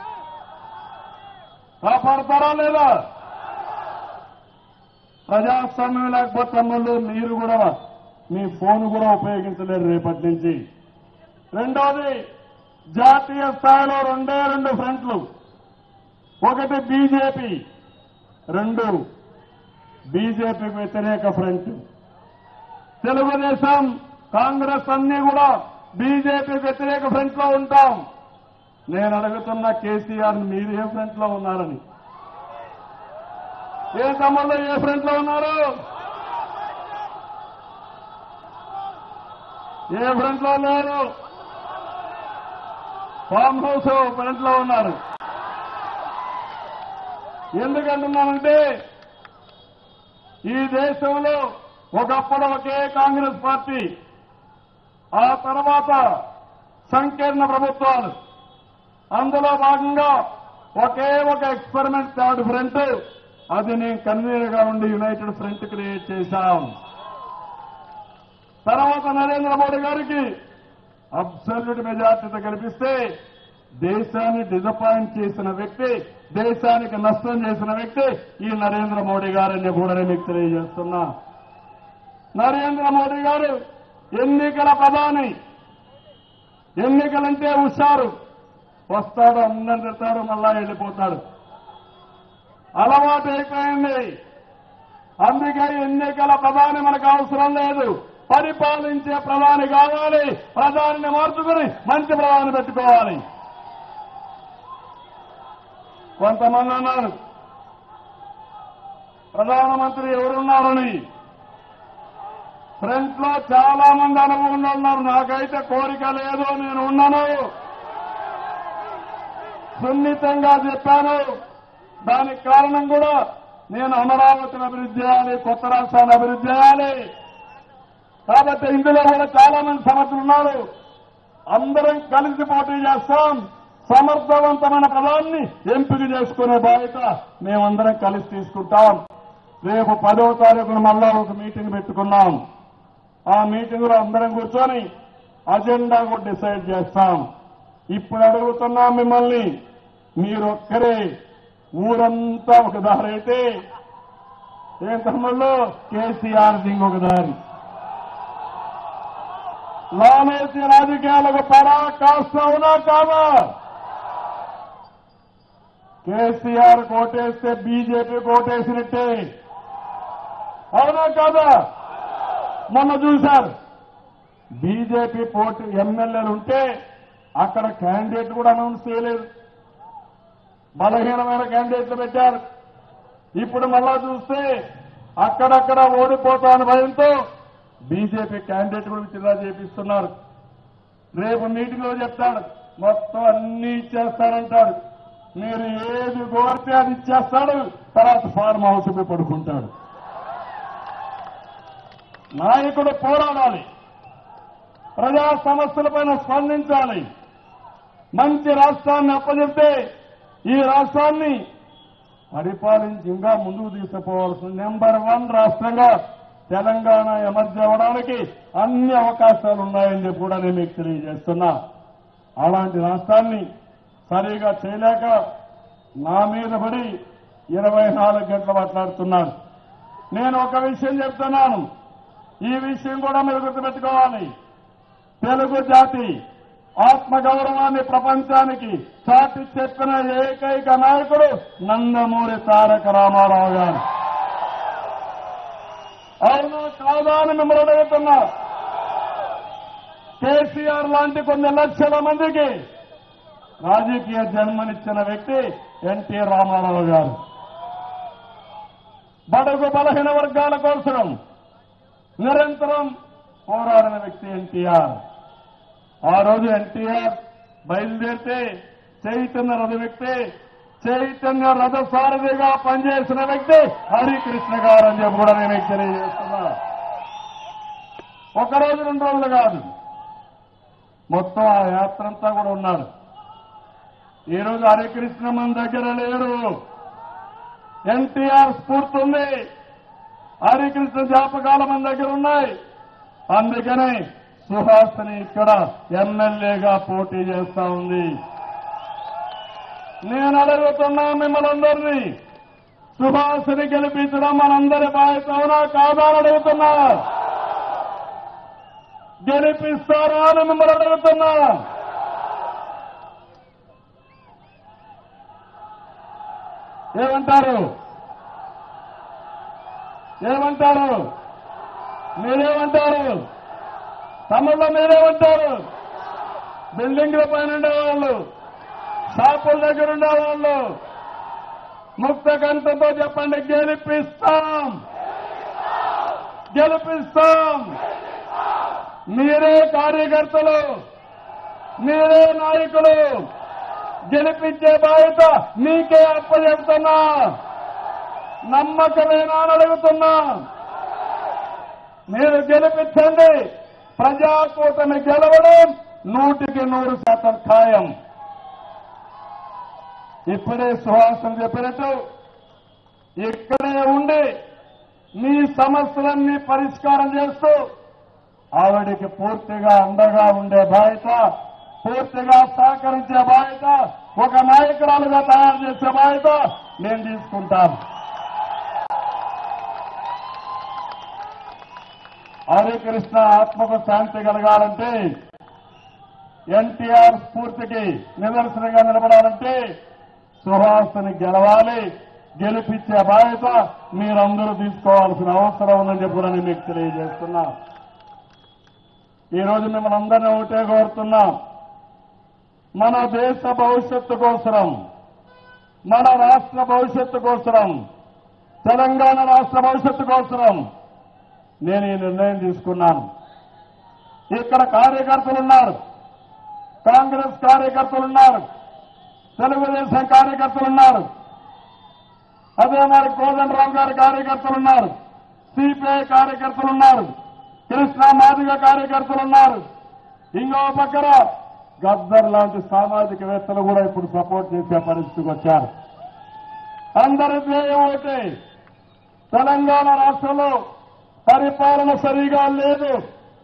కాపాడతారా లేదా ప్రజాస్వామ్యం లేకపోతే తమ్ముళ్ళు మీరు కూడా మీ ఫోన్ కూడా ఉపయోగించలేరు రేపటి నుంచి రెండోది జాతీయ స్థాయిలో రెండే రెండు ఫ్రంట్లు ఒకటి బీజేపీ రెండు బీజేపీ వ్యతిరేక ఫ్రంట్ తెలుగుదేశం కాంగ్రెస్ అన్ని కూడా బీజేపీ వ్యతిరేక ఫ్రంట్ లో ఉంటాం నేను అడుగుతున్న కేసీఆర్ మీరు ఏ ఫ్రంట్ లో ఉన్నారని ఏ తమ్ముళ్ళు ఏ ఫ్రంట్ లో ఉన్నారు ఏ ఫ్రంట్ లో లేరు ఫామ్ హౌస్ ఫ్రంట్ లో ఉన్నారు ఎందుకంటున్నానంటే ఈ దేశంలో ఒకప్పుడు ఒకే కాంగ్రెస్ పార్టీ ఆ తర్వాత సంకీర్ణ ప్రభుత్వాలు అందులో భాగంగా ఒకే ఒక ఎక్స్పెరిమెంట్ థర్డ్ ఫ్రంట్ అది నేను కన్వీనర్ గా ఉండి యునైటెడ్ ఫ్రంట్ క్రియేట్ చేశాం తర్వాత నరేంద్ర మోడీ గారికి అబ్సల్యూట్ మెజార్టీతో కల్పిస్తే దేశాన్ని డిజపాయింట్ చేసిన వ్యక్తి దేశానికి నష్టం చేసిన వ్యక్తి ఈ నరేంద్ర మోడీ గారని కూడా నేను మీకు తెలియజేస్తున్నా నరేంద్ర మోడీ గారు ఎన్నికల ప్రధాని ఎన్నికలంటే హుషారు వస్తాడు అందరిని తిడతాడు మళ్ళా వెళ్ళిపోతాడు అలవాటు అయిపోయింది అందుకే ఎన్నికల ప్రధాని మనకు అవసరం లేదు పరిపాలించే ప్రధాని కావాలి ప్రధానిని మార్చుకుని మంచి ప్రధాని పెట్టుకోవాలి కొంతమంది అన్నారు ప్రధానమంత్రి ఎవరున్నారని ఫ్రంట్ లో చాలా మంది అనుభవం ఉన్న వాళ్ళు ఉన్నారు నాకైతే కోరిక లేదు నేను ఉన్నాను సున్నితంగా చెప్పాను దానికి కారణం కూడా నేను అమరావతిని అభివృద్ధి చేయాలి కొత్త రాష్ట్రాన్ని అభివృద్ధి చేయాలి కాబట్టి ఇందులో కూడా చాలా మంది సమర్థులు ఉన్నారు అందరం కలిసి పోటీ చేస్తాం సమర్థవంతమైన పదాన్ని ఎంపిక చేసుకునే బాధ్యత మేమందరం కలిసి తీసుకుంటాం రేపు పదవ తారీఖున మళ్ళా ఒక మీటింగ్ పెట్టుకున్నాం ఆ మీటింగ్ లో అందరం కూర్చొని అజెండా కూడా డిసైడ్ చేస్తాం ఇప్పుడు అడుగుతున్నాం మిమ్మల్ని మీరొక్కరే ఊరంతా ఒక దారి అయితే ఏం తమ్ముళ్ళు కేసీఆర్ ఇంకొక దారి లాలేసి రాజకీయాలకు పరా కాస్త అవునా కాదా కేసీఆర్ కోటేస్తే బీజేపీ కోటేసినట్టే అవునా కాదా మొన్న చూశారు బీజేపీ పోటీ ఎమ్మెల్యేలు ఉంటే అక్కడ క్యాండిడేట్ కూడా అనౌన్స్ చేయలేదు బలహీనమైన క్యాండిడేట్లు పెట్టారు ఇప్పుడు మళ్ళా చూస్తే అక్కడక్కడ ఓడిపోతాను భయంతో బీజేపీ క్యాండిడేట్ కూడా విత్డ్రా చేపిస్తున్నారు రేపు మీటింగ్ లో చెప్తాడు మొత్తం అన్ని ఇచ్చేస్తారంటాడు మీరు ఏది కోరితే అది ఇచ్చేస్తాడు తర్వాత ఫార్మ్ హౌస్ పోయి పడుకుంటాడు నాయకుడు పోరాడాలి ప్రజా సమస్యలపైన స్పందించాలి మంచి రాష్ట్రాన్ని అప్పచెప్తే ఈ రాష్ట్రాన్ని పరిపాలించి ఇంకా ముందుకు తీసుకుపోవాల్సిన నెంబర్ వన్ రాష్ట్రంగా తెలంగాణ ఎమర్జీ అవ్వడానికి అన్ని అవకాశాలు ఉన్నాయని చెప్పి కూడా నేను మీకు తెలియజేస్తున్నా అలాంటి రాష్ట్రాన్ని సరిగా చేయలేక నా మీద పడి ఇరవై నాలుగు గంటలు మాట్లాడుతున్నాను నేను ఒక విషయం చెప్తున్నాను ఈ విషయం కూడా మీరు గుర్తుపెట్టుకోవాలి తెలుగు జాతి ఆత్మగౌరవాన్ని ప్రపంచానికి చాటి చెప్పిన ఏకైక నాయకుడు నందమూరి తారక రామారావు గారు అవును కాదా అని మిమ్మల్ని అడుగుతున్నా కేసీఆర్ లాంటి కొన్ని లక్షల మందికి రాజకీయ జన్మనిచ్చిన వ్యక్తి ఎన్టీ రామారావు గారు బడుగు బలహీన వర్గాల కోసం నిరంతరం పోరాడిన వ్యక్తి ఎన్టీఆర్ ఆ రోజు ఎన్టీఆర్ బయలుదేరితే చైతన్య రథ వ్యక్తి చైతన్య రథ సారథిగా పనిచేసిన వ్యక్తి హరికృష్ణ గారు అని చెప్పి కూడా నేను మీకు తెలియజేస్తున్నా ఒక రోజు రెండు రోజులు కాదు మొత్తం ఆ యాత్ర అంతా కూడా ఉన్నారు ఈ రోజు హరికృష్ణ మన దగ్గర లేరు ఎన్టీఆర్ స్ఫూర్తి ఉంది హరికృష్ణ జ్ఞాపకాలు మన దగ్గర ఉన్నాయి అందుకనే సుహాసిని ఇక్కడ ఎమ్మెల్యేగా పోటీ చేస్తా ఉంది నేను అడుగుతున్నా మిమ్మల్ని అందరినీ సుభాషిని గెలిపించడం మనందరి బాధ్యత అవునా కాదా అని అడుగుతున్నా గెలిపిస్తారా అని మిమ్మల్ని అడుగుతున్నా ఏమంటారు ఏమంటారు మీరేమంటారు తమిళలో మీరేమంటారు బిల్డింగ్ల పైన ఉండేవాళ్ళు షాపుల దగ్గర ఉండేవాళ్ళు ముక్త కంఠంతో చెప్పండి గెలిపిస్తాం గెలిపిస్తాం మీరే కార్యకర్తలు మీరే నాయకులు గెలిపించే బాధ్యత మీకే అప్పచెప్తున్నా నమ్మకమేనా అని అడుగుతున్నా మీరు గెలిపించండి ప్రజాకూటమి గెలవడం నూటికి నూరు శాతం ఖాయం ఇప్పుడే సుహాసం చెప్పినట్టు ఇక్కడే ఉండి మీ సమస్యలన్నీ పరిష్కారం చేస్తూ ఆవిడికి పూర్తిగా అండగా ఉండే బాధ్యత పూర్తిగా సహకరించే బాధ్యత ఒక నాయకురాలుగా తయారు చేసే బాధ్యత నేను తీసుకుంటాను హరికృష్ణ ఆత్మకు శాంతి కలగాలంటే ఎన్టీఆర్ స్ఫూర్తికి నిదర్శనంగా నిలబడాలంటే సుహాస్ని గెలవాలి గెలిపించే బాధ్యత మీరందరూ తీసుకోవాల్సిన అవసరం ఉందని చెప్పి కూడా నేను మీకు తెలియజేస్తున్నా ఈ రోజు మిమ్మల్ని అందరినీ ఒకటే కోరుతున్నా మన దేశ భవిష్యత్తు కోసరం మన రాష్ట్ర భవిష్యత్తు కోసరం తెలంగాణ రాష్ట్ర భవిష్యత్తు కోసరం నేను ఈ నిర్ణయం తీసుకున్నాను ఇక్కడ కార్యకర్తలు ఉన్నారు కాంగ్రెస్ కార్యకర్తలు ఉన్నారు తెలుగుదేశం కార్యకర్తలు ఉన్నారు అదే మరి కోదండరావు గారి కార్యకర్తలు ఉన్నారు సిపిఐ కార్యకర్తలు ఉన్నారు కృష్ణా మాదిగ కార్యకర్తలు ఉన్నారు ఇంకో పక్కన గద్దర్ లాంటి సామాజికవేత్తలు కూడా ఇప్పుడు సపోర్ట్ చేసే పరిస్థితికి వచ్చారు అందరి ధ్యేయం ఒకటి తెలంగాణ రాష్ట్రంలో పరిపాలన సరిగా లేదు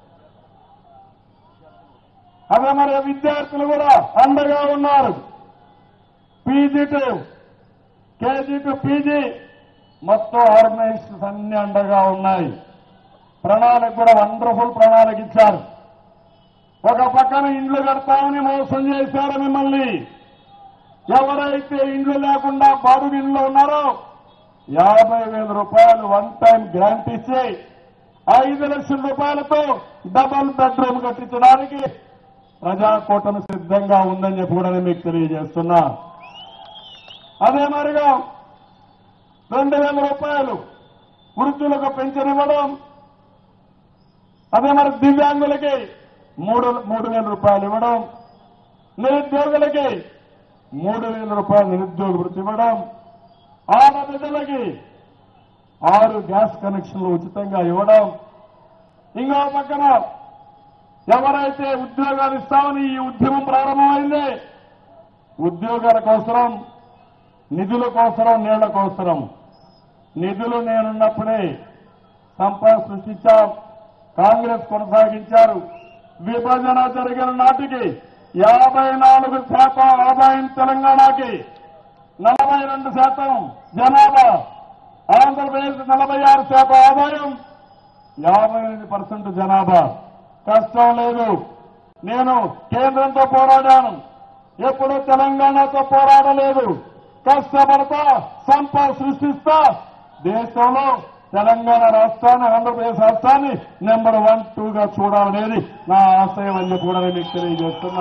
అదే మరి విద్యార్థులు కూడా అండగా ఉన్నారు PG to KG to PG మొత్తం ఆర్గనైజేషన్స్ అన్ని అండగా ఉన్నాయి ప్రణాళిక కూడా వండర్ఫుల్ ప్రణాళిక ఇచ్చారు ఒక పక్కన ఇండ్లు కడతామని మోసం చేశారు మిమ్మల్ని ఎవరైతే ఇండ్లు లేకుండా బాడుగు ఇండ్లు ఉన్నారో యాభై వేల రూపాయలు వన్ టైం గ్రాంట్ ఇచ్చి ఐదు లక్షల రూపాయలతో డబల్ బెడ్రూమ్ కట్టించడానికి ప్రజాకూటమి సిద్ధంగా ఉందని చెప్పి కూడా నేను మీకు తెలియజేస్తున్నా అదే మరిగా రెండు వేల రూపాయలు వృద్ధులకు పెన్షన్ ఇవ్వడం అదే మరి దివ్యాంగులకి మూడు మూడు వేల రూపాయలు ఇవ్వడం నిరుద్యోగులకి మూడు వేల రూపాయలు నిరుద్యోగ వృత్తి ఇవ్వడం ఆడబిడ్డలకి ఆరు గ్యాస్ కనెక్షన్లు ఉచితంగా ఇవ్వడం ఇంకో పక్కన ఎవరైతే ఉద్యోగాలు ఇస్తామని ఈ ఉద్యమం ప్రారంభమైంది ఉద్యోగాల కోసరం నిధుల కోసరం నీళ్ల కోసరం నిధులు నేనున్నప్పుడే సంపద సృష్టించాం కాంగ్రెస్ కొనసాగించారు విభజన జరిగిన నాటికి యాభై నాలుగు శాతం ఆదాయం తెలంగాణకి నలభై రెండు శాతం జనాభా ఆంధ్రప్రదేశ్ నలభై ఆరు శాతం ఆదాయం యాభై ఎనిమిది పర్సెంట్ జనాభా కష్టం లేదు నేను కేంద్రంతో పోరాడాను ఎప్పుడు తెలంగాణతో పోరాడలేదు కష్టపడతా సంపద సృష్టిస్తా దేశంలో తెలంగాణ రాష్ట్రాన్ని ఆంధ్రప్రదేశ్ రాష్ట్రాన్ని నెంబర్ వన్ టూగా చూడాలనేది నా ఆశయం అని చెప్పి కూడా నేను మీకు తెలియజేస్తున్నా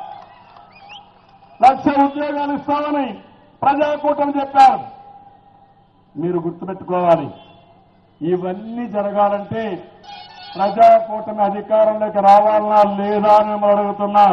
లక్ష ఉద్యోగాలు ఇస్తామని ప్రజాకూటమి చెప్పారు మీరు గుర్తుపెట్టుకోవాలి ఇవన్నీ జరగాలంటే ప్రజాకూటమి అధికారంలోకి రావాలన్నా లేదా అని మిమ్మల్ని అడుగుతున్నా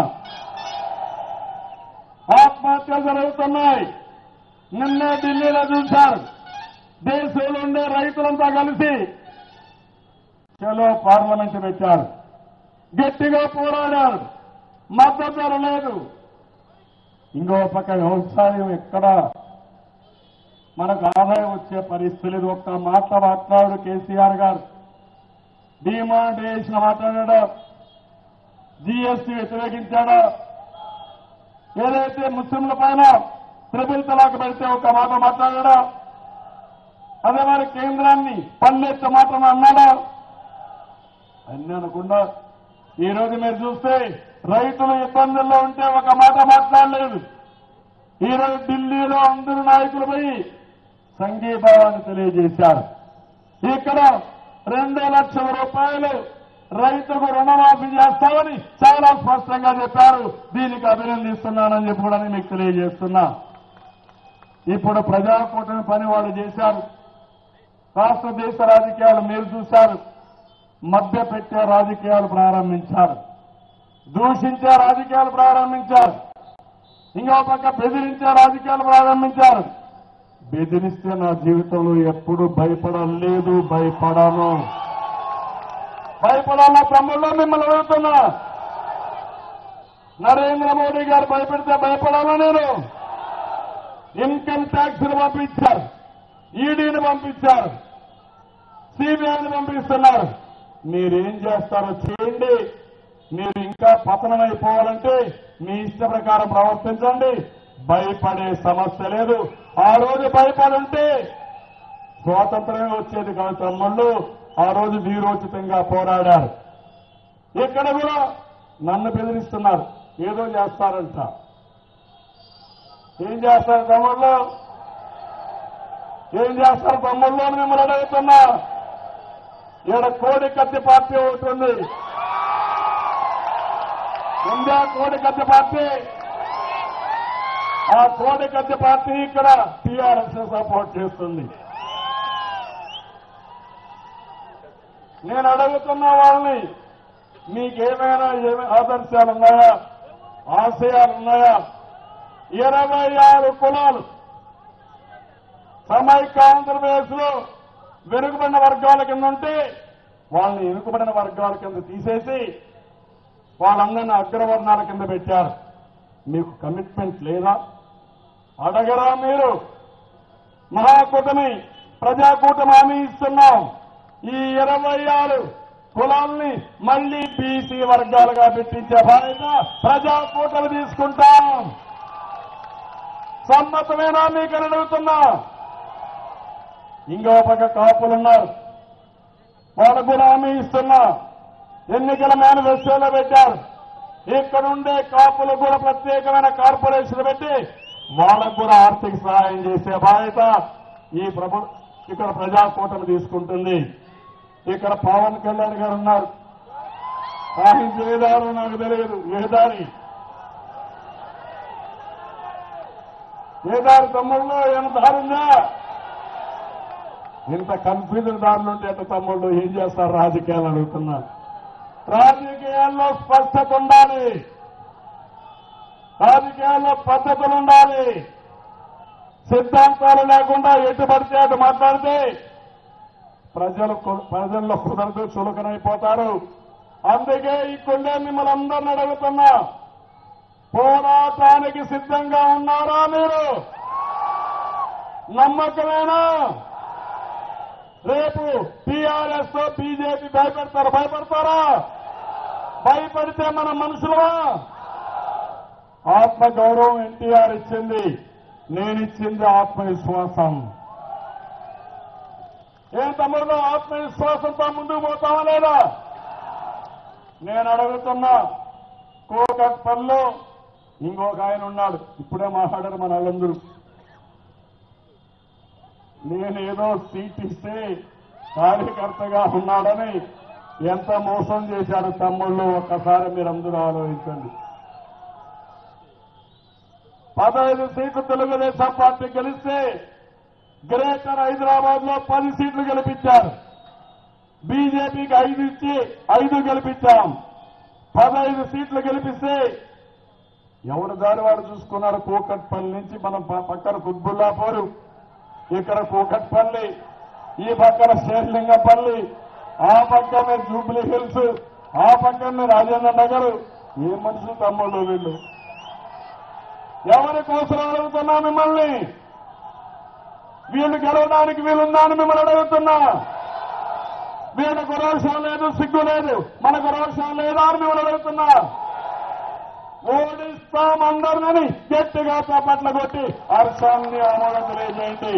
ఆత్మహత్యలు జరుగుతున్నాయి నిన్నే ఢిల్లీలో చూశారు దేశంలో ఉండే రైతులంతా కలిసి చలో పార్లమెంట్ పెట్టారు గట్టిగా పోరాడారు మద్దతు ధర లేదు ఇంకో పక్క వ్యవసాయం ఎక్కడ మనకు ఆదాయం వచ్చే పరిస్థితి లేదు ఒక్క మాట మాట్లాడు కేసీఆర్ గారు డిమాండేషన్ మాట్లాడాడు జీఎస్టీ వ్యతిరేకించాడు ఏదైతే ముస్లింల పైన త్రిపుల్ తలాక్ పెడితే ఒక మాట మాట్లాడాడా అదే మరి కేంద్రాన్ని పల్లెత్త మాట అన్నాడా అన్ని అనకుండా ఈ రోజు మీరు చూస్తే రైతులు ఇబ్బందుల్లో ఉంటే ఒక మాట మాట్లాడలేదు ఈ రోజు ఢిల్లీలో అందరు నాయకులు పోయి సంఘీభావాన్ని తెలియజేశారు ఇక్కడ రెండు లక్షల రూపాయలు రైతులకు రుణమాఫీ చేస్తామని చాలా స్పష్టంగా చెప్పారు దీనికి అభినందిస్తున్నానని చెప్పి కూడా నేను మీకు తెలియజేస్తున్నా ఇప్పుడు ప్రజాకూటమి పని వాళ్ళు చేశారు రాష్ట్ర దేశ రాజకీయాలు మీరు చూశారు మధ్య పెట్టే రాజకీయాలు ప్రారంభించారు దూషించే రాజకీయాలు ప్రారంభించారు ఇంకో పక్క బెదిరించే రాజకీయాలు ప్రారంభించారు బెదిరిస్తే నా జీవితంలో ఎప్పుడు భయపడలేదు భయపడను భయపడాలన్న తమ్ముళ్ళు మిమ్మల్ని అడుగుతున్నా నరేంద్ర మోడీ గారు భయపెడితే భయపడాలా నేను ఇన్కమ్ ట్యాక్స్ పంపించారు ఈడీని పంపించారు సిబిఐని పంపిస్తున్నారు మీరేం చేస్తారో చేయండి మీరు ఇంకా పతనమైపోవాలంటే మీ ఇష్ట ప్రకారం ప్రవర్తించండి భయపడే సమస్య లేదు ఆ రోజు భయపడుంటే స్వాతంత్రమే వచ్చేది కాదు తమ్ముళ్ళు ఆ రోజు వీరోచితంగా పోరాడారు ఇక్కడ కూడా నన్ను బెదిరిస్తున్నారు ఏదో చేస్తారంట ఏం చేస్తారు తమ్ముళ్ళు ఏం చేస్తారు తమ్ముళ్ళు అని మిమ్మల్ని అడుగుతున్నా ఈడ కోడి కత్తి పార్టీ ఒకటి ఉంది ఉందా కోడి కత్తి పార్టీ ఆ కోడి కత్తి పార్టీ ఇక్కడ టీఆర్ఎస్ సపోర్ట్ చేస్తుంది నేను అడుగుతున్న వాళ్ళని మీకేమైనా ఏమి ఆదర్శాలు ఉన్నాయా ఆశయాలు ఉన్నాయా ఇరవై ఆరు కులాలు సమైక్య ఆంధ్రప్రదేశ్ లో వెనుకబడిన వర్గాల కింద ఉంటే వాళ్ళని వెనుకబడిన వర్గాల కింద తీసేసి వాళ్ళందరినీ అగ్రవర్ణాల కింద పెట్టారు మీకు కమిట్మెంట్ లేదా అడగరా మీరు మహాకూటమి ప్రజాకూటమి హామీ ఇస్తున్నాం ఈ ఇరవై ఆరు కులాల్ని మళ్లీ బీసీ వర్గాలుగా పెట్టించే బాధ్యత ప్రజాకూటమి తీసుకుంటాం సమ్మతమేనా మీకు అని అడుగుతున్నా ఇంకో పక్క కాపులున్నారు వాళ్ళకు కూడా హామీ ఇస్తున్నా ఎన్నికల మేనిఫెస్టోలో పెట్టారు ఇక్కడ ఉండే కాపులకు కూడా ప్రత్యేకమైన కార్పొరేషన్ పెట్టి వాళ్ళకు కూడా ఆర్థిక సహాయం చేసే బాధ్యత ఈ ప్రభు ఇక్కడ ప్రజాకూటమి తీసుకుంటుంది ఇక్కడ పవన్ కళ్యాణ్ గారు ఉన్నారు ఆయన చేయదారు నాకు తెలియదు ఏ దారి ఏ దారి తమ్ముళ్ళు ఏమైనా దారుందా ఇంత కన్ఫ్యూజన్ దారులుంటే ఎంత తమ్ముళ్ళు ఏం చేస్తారు రాజకీయాలు అడుగుతున్నా రాజకీయాల్లో స్పష్టత ఉండాలి రాజకీయాల్లో పద్ధతులు ఉండాలి సిద్ధాంతాలు లేకుండా ఎటు పడితే అటు మాట్లాడితే ప్రజలు కు- ప్రజల్లో కుదరదు చులకనైపోతారు అందుకే ఇక్కడే మిమ్మల్ని అందరిని అడుగుతున్నా పోరాటానికి సిద్ధంగా ఉన్నారా మీరు నమ్మకమేనా రేపు టీఆర్ఎస్ తో బీజేపీ భయపెడతారు భయపడతారా భయపడితే మన మనుషులమా ఆత్మ గౌరవం ఎన్టీఆర్ ఇచ్చింది నేనిచ్చింది ఆత్మవిశ్వాసం ఏం తమ్ముడు ఆత్మవిశ్వాసంతో ముందుకు పోతామా లేదా నేను అడుగుతున్నా కోకట్పల్లిలో ఇంకొక ఆయన ఉన్నాడు ఇప్పుడే మాట్లాడారు మన వాళ్ళందరూ నేనేదో సీట్ ఇస్తే కార్యకర్తగా ఉన్నాడని ఎంత మోసం చేశాడు తమ్ముళ్ళు ఒక్కసారి మీరందరూ ఆలోచించండి పదహైదు సీట్లు తెలుగుదేశం పార్టీ గెలిస్తే గ్రేటర్ హైదరాబాద్ లో పది సీట్లు గెలిపించారు బీజేపీకి ఐదు ఇచ్చి ఐదు గెలిపించాం పదహైదు సీట్లు గెలిపిస్తే ఎవరి దారి వాడు చూసుకున్నారు కూకట్పల్లి నుంచి మనం ప- పక్కన కుత్బుల్లాపూరు ఇక్కడ కూకట్పల్లి ఈ పక్కన శేర్లింగపల్లి ఆ పక్కన జూబ్లీ హిల్స్ ఆ పక్కన రాజేంద్ర నగర్ ఏ మనుషులు తమ్ముళ్ళు వీళ్ళు ఎవరి కోసం అడుగుతున్నా మిమ్మల్ని వీళ్ళు గెలవడానికి వీలుందా అని మిమ్మల్ని అడుగుతున్నా వీళ్ళకు రోషం లేదు సిగ్గు లేదు మనకు రోషం లేదా అని మిమ్మల్ని అడుగుతున్నా ఓడిస్తాం అందరిని గట్టిగా చప్పట్ల కొట్టి హర్షాన్ని ఆమోదం తెలియజేయండి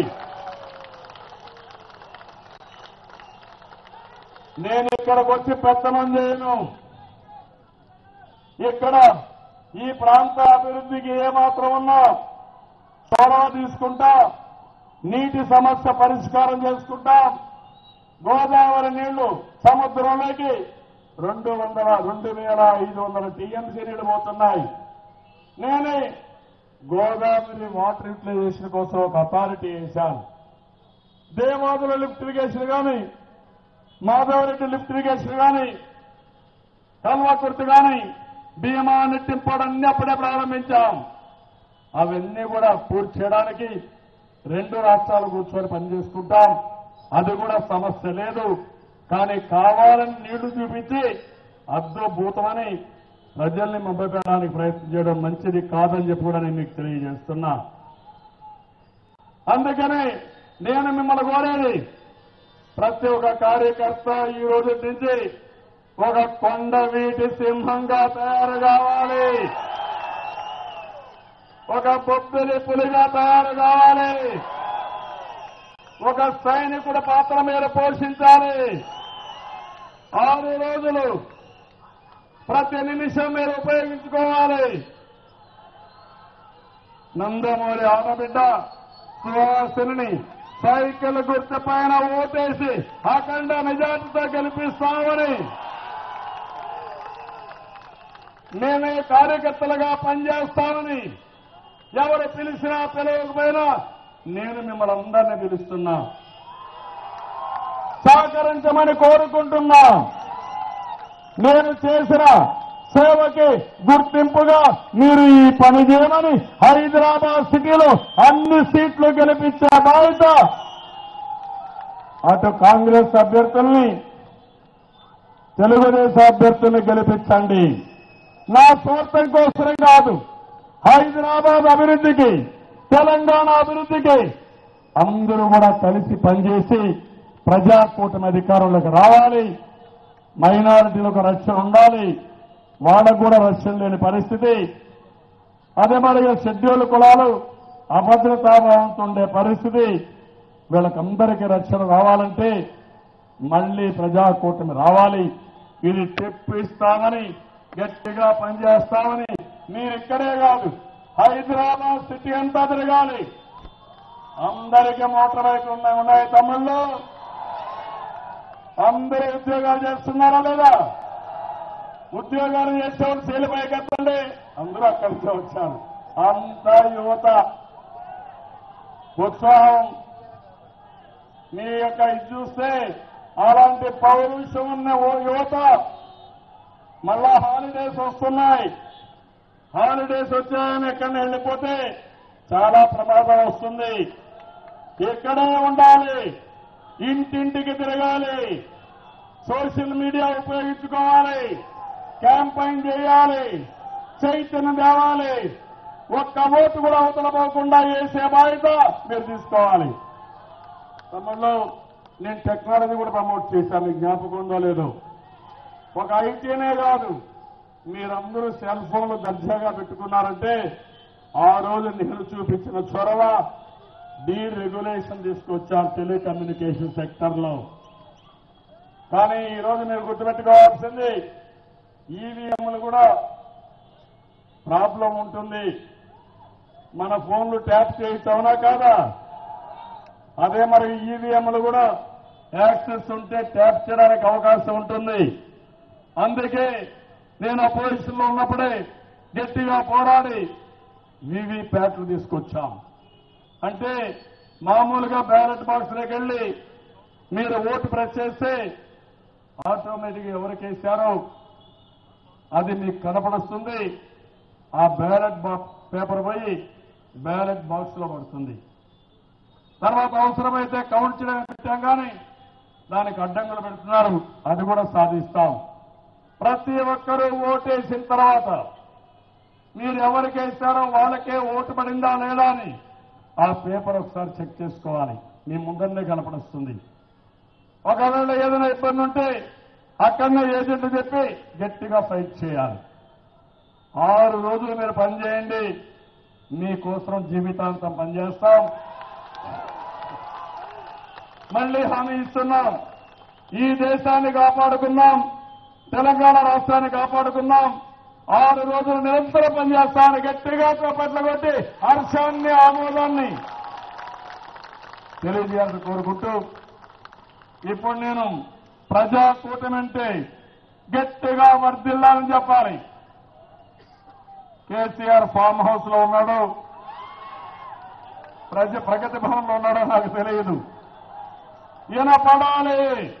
నేను ఇక్కడికి వచ్చి పెత్తనం చేయను ఇక్కడ ఈ ప్రాంత అభివృద్ధికి ఏమాత్రం ఉన్నా చొరవ తీసుకుంటా నీటి సమస్య పరిష్కారం చేసుకుంటాం గోదావరి నీళ్లు సముద్రంలోకి రెండు వందల రెండు వేల ఐదు వందల టీఎంసీ నీళ్లు పోతున్నాయి నేనే గోదావరి వాటర్ యూటిలైజేషన్ కోసం ఒక అథారిటీ వేశాను దేవాదుల లిఫ్ట్ ఇరిగేషన్ కానీ మాధవరెడ్డి లిఫ్ట్ ఇరిగేషన్ కానీ కల్వకుర్తి కానీ భీమా నెట్టింపడన్నీ అప్పుడే ప్రారంభించాం అవన్నీ కూడా పూర్తి చేయడానికి రెండు రాష్ట్రాలు కూర్చొని పనిచేసుకుంటాం అది కూడా సమస్య లేదు కానీ కావాలని నీళ్లు చూపించి అద్భుతమని ప్రజల్ని మభ్యపెట్టడానికి ప్రయత్నం చేయడం మంచిది కాదని చెప్పి కూడా నేను మీకు తెలియజేస్తున్నా అందుకని నేను మిమ్మల్ని కోరేది ప్రతి ఒక్క కార్యకర్త ఈ రోజు నుంచి ఒక కొండ వీటి సింహంగా తయారు కావాలి ఒక బొబ్బిలి పులిగా తయారు కావాలి ఒక సైనికుడి పాత్ర మీరు పోషించాలి ఆరు రోజులు ప్రతి నిమిషం మీరు ఉపయోగించుకోవాలి నందమూరి ఆడబిడ్డ సుహాసిని సైకిల్ గుర్తు పైన ఓటేసి అఖండ నిజాతితో గెలిపిస్తామని మేమే కార్యకర్తలుగా పనిచేస్తామని ఎవరు పిలిచినా పిలవకపోయినా నేను మిమ్మల్ని అందరినీ పిలుస్తున్నా సహకరించమని కోరుకుంటున్నాం నేను చేసిన సేవకి గుర్తింపుగా మీరు ఈ పని చేయమని హైదరాబాద్ సిటీలో అన్ని సీట్లు గెలిపించే బాధ్యత అటు కాంగ్రెస్ అభ్యర్థుల్ని తెలుగుదేశం అభ్యర్థుల్ని గెలిపించండి నా స్వార్థం కోసరం కాదు హైదరాబాద్ అభివృద్ధికి తెలంగాణ అభివృద్ధికి అందరూ కూడా కలిసి పనిచేసి ప్రజాకూటమి అధికారంలోకి రావాలి మైనారిటీలకు రక్షణ ఉండాలి వాళ్ళకు కూడా రక్షణ లేని పరిస్థితి అదే మరి షెడ్యూల్ కులాలు అభద్రతాభావంతో ఉండే పరిస్థితి వీళ్ళకందరికీ రక్షణ రావాలంటే మళ్లీ ప్రజాకూటమి రావాలి ఇది తెప్పిస్తామని గట్టిగా పనిచేస్తామని మీరు ఇక్కడే కాదు హైదరాబాద్ సిటీ అంతా తిరగాలి అందరికీ మోటార్ బైకులు ఉన్నాయి ఉన్నాయి తమిళ్లో అందరూ ఉద్యోగాలు చేస్తున్నారా లేదా ఉద్యోగాలు చేసేవాళ్ళు శైలిపై కట్టండి అందరూ అక్కడికే వచ్చారు అంతా యువత ఉత్సాహం మీ యొక్క ఇది చూస్తే అలాంటి పౌరుషం ఉన్న ఓ యువత మళ్ళా హాలిడేస్ వస్తున్నాయి హాలిడేస్ వచ్చాయని ఎక్కడ వెళ్ళిపోతే చాలా ప్రమాదం వస్తుంది ఇక్కడే ఉండాలి ఇంటింటికి తిరగాలి సోషల్ మీడియా ఉపయోగించుకోవాలి క్యాంపైన్ చేయాలి చైతన్యం తేవాలి ఒక్క ఓటు కూడా అవతల పోకుండా వేసే బాధ్యత మీరు తీసుకోవాలి తమిళలో నేను టెక్నాలజీ కూడా ప్రమోట్ చేశాను మీకు జ్ఞాపకం ఉందో లేదో ఒక ఐటీనే కాదు మీరందరూ సెల్ ఫోన్లు దర్జాగా పెట్టుకున్నారంటే ఆ రోజు నేను చూపించిన చొరవ డీ రెగ్యులేషన్ తీసుకొచ్చారు టెలికమ్యూనికేషన్ సెక్టర్ లో కానీ ఈ రోజు మీరు గుర్తుపెట్టుకోవాల్సింది ఈవీఎంలు కూడా ప్రాబ్లం ఉంటుంది మన ఫోన్లు ట్యాప్ చేయొచ్చు అవునా కాదా అదే మరి ఈవీఎంలు కూడా యాక్సెస్ ఉంటే ట్యాప్ చేయడానికి అవకాశం ఉంటుంది అందుకే నేను అపోజిషన్ లో ఉన్నప్పుడే గట్టిగా పోరాడి వివి ప్యాట్లు తీసుకొచ్చాం అంటే మామూలుగా బ్యాలెట్ బాక్స్లోకి వెళ్ళి మీరు ఓటు ప్రెస్ చేస్తే ఆటోమేటిక్గా ఎవరికేశారో అది మీకు కనపడుస్తుంది ఆ బ్యాలెట్ బాక్స్ పేపర్ పోయి బ్యాలెట్ బాక్స్ లో పడుతుంది తర్వాత అవసరమైతే కౌంట్ చేయడానికి పెట్టాం కానీ దానికి అడ్డంకులు పెడుతున్నారు అది కూడా సాధిస్తాం ప్రతి ఒక్కరూ ఓటేసిన తర్వాత మీరు ఎవరికి వేస్తారో వాళ్ళకే ఓటు పడిందా లేదా అని ఆ పేపర్ ఒకసారి చెక్ చేసుకోవాలి మీ ముందరనే కనపడుస్తుంది ఒకవేళ ఏదైనా ఇబ్బంది ఉంటే అక్కడనే ఏజెంట్ చెప్పి గట్టిగా ఫైట్ చేయాలి ఆరు రోజులు మీరు పనిచేయండి మీకోసం జీవితాంతం పనిచేస్తాం మళ్ళీ హామీ ఇస్తున్నాం ఈ దేశాన్ని కాపాడుకున్నాం తెలంగాణ రాష్ట్రాన్ని కాపాడుకున్నాం ఆరు రోజులు నిరంతరం పనిచేస్తామని గట్టిగా చప్పట్లు కొట్టి హర్షాన్ని ఆమోదాన్ని తెలియజేయాలని కోరుకుంటూ ఇప్పుడు నేను ప్రజా కూటమి అంటే గట్టిగా వర్దిల్లాలని చెప్పాలి కేసీఆర్ ఫామ్ హౌస్ లో ఉన్నాడు ప్రజ ప్రగతి భవన్ లో ఉన్నాడో నాకు తెలియదు ఈయన పడాలి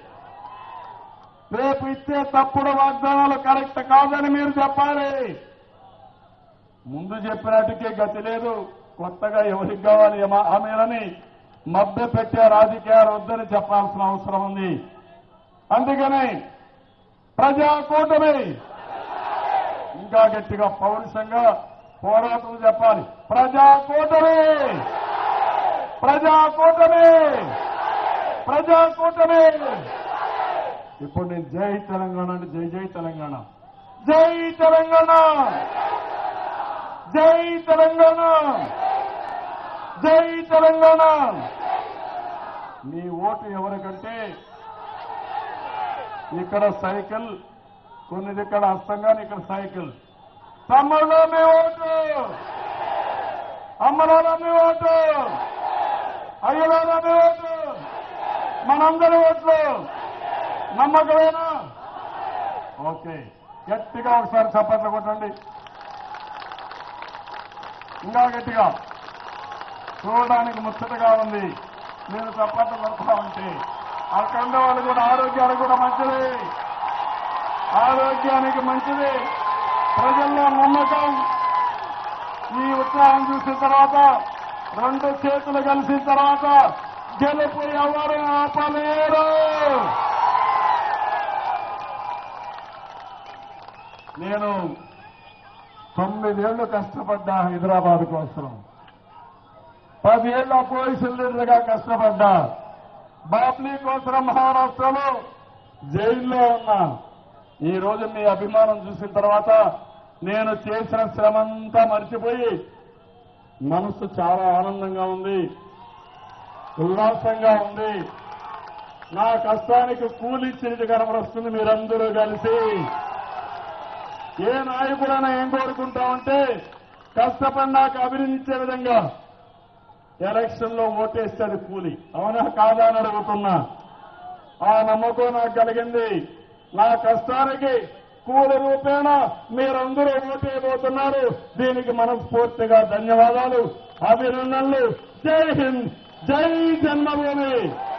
రేపు ఇచ్చే తప్పుడు వాగ్దానాలు కరెక్ట్ కాదని మీరు చెప్పాలి ముందు చెప్పినట్టుకే గతి లేదు కొత్తగా ఎవరికి కావాలి ఏమ- ఆమెలని మభ్య పెట్టే రాజకీయాలు వద్దని చెప్పాల్సిన అవసరం ఉంది అందుకని ప్రజా కూటమి ఇంకా గట్టిగా పౌరుషంగా పోరాటం చెప్పాలి ప్రజా కూటమి ప్రజా కూటమి ప్రజా కూటమి ఇప్పుడు నేను జై తెలంగాణ అంటే జై జై తెలంగాణ జై తెలంగాణ జై తెలంగాణ జై తెలంగాణ మీ ఓటు ఎవరికంటే ఇక్కడ సైకిల్ కొన్ని ఇక్కడ హస్తంగానే ఇక్కడ సైకిల్ తమ్ముళ్ళు మీ ఓటు అమ్మలారా మీ ఓటు అయ్యలారా మీ ఓటు మనందరి ఓట్లు నమ్మకమేనా ఓకే గట్టిగా ఒకసారి చప్పట్లు కొట్టండి ఇంకా గట్టిగా చూడడానికి ముచ్చటగా ఉంది మీరు చప్పట్లు కొడతా ఉంటే ఆ కండవాళ్ళు కూడా ఆరోగ్యానికి కూడా మంచిది ఆరోగ్యానికి మంచిది ప్రజల్లో నమ్మకం ఈ ఉత్సాహం చూసిన తర్వాత రెండు చేతులు కలిసిన తర్వాత గెలుపు ఎవరు ఆపలేరు నేను తొమ్మిదేళ్లు కష్టపడ్డా హైదరాబాద్ కోసం పదేళ్ల అపోజిషన్ లీడర్గా కష్టపడ్డా బాబ్లీ కోసం మహారాష్ట్రలో జైల్లో ఉన్నా ఈ రోజు మీ అభిమానం చూసిన తర్వాత నేను చేసిన శ్రమంతా మర్చిపోయి మనసు చాలా ఆనందంగా ఉంది ఉల్లాసంగా ఉంది నా కష్టానికి కూలిచ్చినట్టు కనబరుస్తుంది మీరందరూ కలిసి ఏ నాయకుడైనా ఏం కోరుకుంటామంటే కష్టపడినాక అభినందించే విధంగా ఎలక్షన్ లో ఓటేస్తే అది కూలి అవునా కాదా అని అడుగుతున్నా ఆ నమ్మకం నాకు కలిగింది నా కష్టానికి కూలి రూపేణ మీరందరూ ఓటేయబోతున్నారు దీనికి మనస్ఫూర్తిగా ధన్యవాదాలు అభినందనలు జై హింద్ జై జన్మభూమి